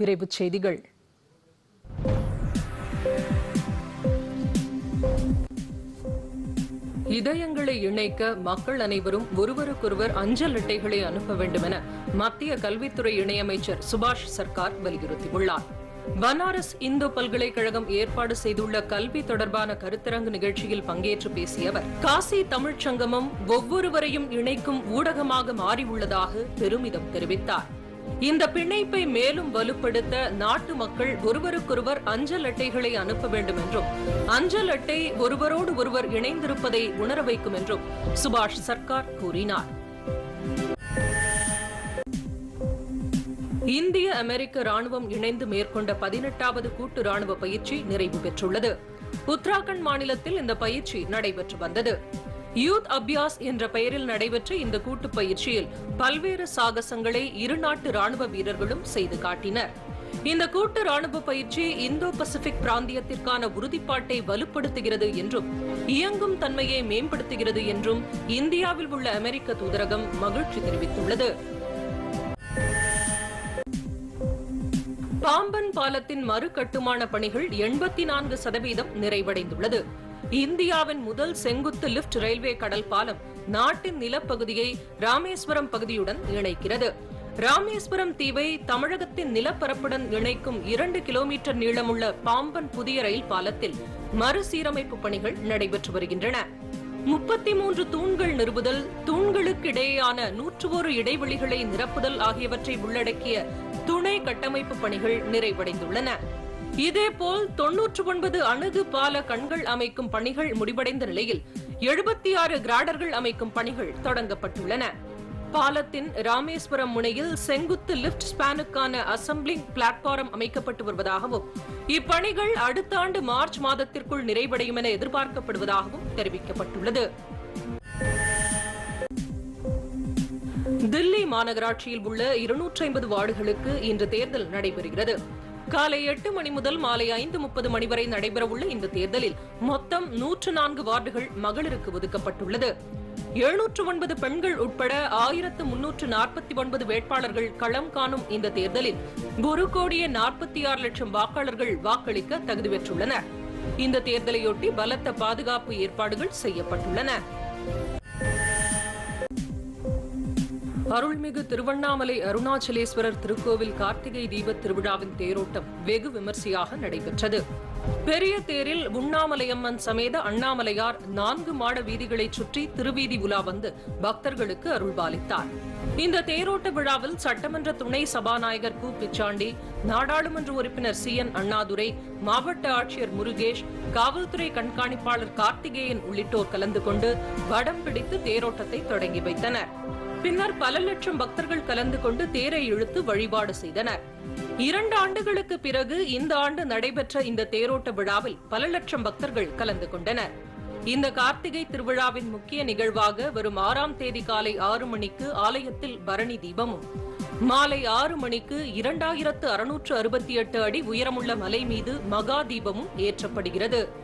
விரைவுச் செய்திகள் இதயங்களை இணைக்க மக்கள் அனைவரும் ஒருவருக்கொருவர் அஞ்சல் அட்டைகளை அனுப்ப வேண்டும் என மத்திய கல்வித்துறை இணையமைச்சர் சுபாஷ் சர்க்கார் வலியுறுத்தியுள்ளார் பனாரஸ் இந்து பல்கலைக்கழகம் ஏற்பாடு செய்துள்ள கல்வி தொடர்பான கருத்தரங்கு நிகழ்ச்சியில் பங்கேற்று பேசிய அவர் காசி தமிழ்ச் சங்கமம் ஒவ்வொருவரையும் இணைக்கும் ஊடகமாக மாறியுள்ளதாக பெருமிதம் தெரிவித்தார் இந்த பிணைப்பை மேலும் வலுப்படுத்த நாட்டு மக்கள் ஒருவருக்கொருவர் அஞ்சல் அட்டைகளை அனுப்ப வேண்டும் என்றும் அஞ்சல் அட்டை ஒருவரோடு ஒருவர் இணைந்திருப்பதை உணர வைக்கும் என்றும் சுபாஷ் சர்க்கார் கூறினார் இந்திய அமெரிக்க ராணுவம் இணைந்து மேற்கொண்ட பதினெட்டாவது கூட்டு ராணுவ பயிற்சி நிறைவு பெற்றுள்ளது உத்தராகண்ட் மாநிலத்தில் இந்த பயிற்சி நடைபெற்று வந்தது யூத் அபியாஸ் என்ற பெயரில் நடைபெற்ற இந்த கூட்டு பயிற்சியில் பல்வேறு சாகசங்களை இரு நாட்டு ராணுவ வீரர்களும் செய்து காட்டினர் இந்த கூட்டு ராணுவ பயிற்சி இந்தோ பசிபிக் பிராந்தியத்திற்கான உறுதிப்பாட்டை வலுப்படுத்துகிறது என்றும் இயங்கும் தன்மையை மேம்படுத்துகிறது என்றும் இந்தியாவில் உள்ள அமெரிக்க தூதரகம் மகிழ்ச்சி தெரிவித்துள்ளது பாம்பன் பாலத்தின் மறு கட்டுமான பணிகள் எண்பத்தி நான்கு சதவீதம் நிறைவடைந்துள்ளது இந்தியாவின் முதல் செங்குத்து லிப்ட் ரயில்வே கடல் பாலம் நாட்டின் நிலப்பகுதியை ராமேஸ்வரம் பகுதியுடன் இணைக்கிறது ராமேஸ்வரம் தீவை தமிழகத்தின் நிலப்பரப்புடன் இணைக்கும் இரண்டு கிலோமீட்டர் நீளமுள்ள பாம்பன் புதிய ரயில் பாலத்தில் மறுசீரமைப்பு பணிகள் நடைபெற்று வருகின்றன முப்பத்தி மூன்று தூண்கள் நிறுவுதல் தூண்களுக்கு இடையேயான நூற்று ஒரு இடைவெளிகளை நிரப்புதல் ஆகியவற்றை உள்ளடக்கிய துணை கட்டமைப்பு பணிகள் நிறைவடைந்துள்ளன இதேபோல் தொன்னூற்று ஒன்பது அணுகு பால கண்கள் அமைக்கும் பணிகள் முடிவடைந்த நிலையில் எழுபத்தி ஆறு கிராடர்கள் அமைக்கும் பணிகள் தொடங்கப்பட்டுள்ளன பாலத்தின் ராமேஸ்வரம் முனையில் செங்குத்து லிப்ட் ஸ்பானுக்கான அசம்பிளிங் பிளாட்பாரம் அமைக்கப்பட்டு வருவதாகவும் இப்பணிகள் அடுத்த ஆண்டு மார்ச் மாதத்திற்குள் நிறைவடையும் என எதிர்பார்க்கப்படுவதாகவும் தெரிவிக்கப்பட்டுள்ளது தில்லி மாநகராட்சியில் உள்ள இருநூற்றி ஐம்பது வார்டுகளுக்கு இன்று தேர்தல் நடைபெறுகிறது காலை எட்டு மணி முதல் மாலை ஐந்து முப்பது மணி வரை நடைபெறவுள்ள இந்த தேர்தலில் மொத்தம் நூற்று நான்கு வார்டுகள் மகளிருக்கு ஒதுக்கப்பட்டுள்ளது எழுநூற்று ஒன்பது பெண்கள் உட்பட ஆயிரத்து முன்னூற்று நாற்பத்தி ஒன்பது வேட்பாளர்கள் களம் காணும் இந்த தேர்தலில் ஒரு கோடியே நாற்பத்தி ஆறு லட்சம் வாக்காளர்கள் வாக்களிக்க தகுதி பெற்றுள்ளனர் இந்த தேர்தலையொட்டி பலத்த பாதுகாப்பு ஏற்பாடுகள் செய்யப்பட்டுள்ளன அருள்மிகு திருவண்ணாமலை அருணாச்சலேஸ்வரர் திருக்கோவில் கார்த்திகை தீப திருவிழாவின் தேரோட்டம் வெகு விமர்சையாக நடைபெற்றது பெரிய தேரில் உண்ணாமலையம்மன் சமேத அண்ணாமலையார் நான்கு மாட வீதிகளை சுற்றி திருவீதி உலா வந்து பக்தர்களுக்கு அருள்பாலித்தார் இந்த தேரோட்ட விழாவில் சட்டமன்ற துணை சபாநாயகர் கு பிச்சாண்டி நாடாளுமன்ற உறுப்பினர் சி என் அண்ணாதுரை மாவட்ட ஆட்சியர் முருகேஷ் காவல்துறை கண்காணிப்பாளர் கார்த்திகேயன் உள்ளிட்டோர் கலந்து கொண்டு வடம் பிடித்து தேரோட்டத்தை தொடங்கி வைத்தனர் பின்னர் பல லட்சம் பக்தர்கள் கலந்து கொண்டு தேரை இழுத்து வழிபாடு செய்தனர் இரண்டு ஆண்டுகளுக்கு பிறகு இந்த ஆண்டு நடைபெற்ற இந்த தேரோட்ட விழாவில் பல லட்சம் பக்தர்கள் கலந்து கொண்டனர் இந்த கார்த்திகை திருவிழாவின் முக்கிய நிகழ்வாக வரும் ஆறாம் தேதி காலை ஆறு மணிக்கு ஆலயத்தில் பரணி தீபமும் மாலை ஆறு மணிக்கு இரண்டாயிரத்து அறுநூற்று அறுபத்தி எட்டு அடி உயரமுள்ள மலை மீது மகா தீபமும் ஏற்றப்படுகிறது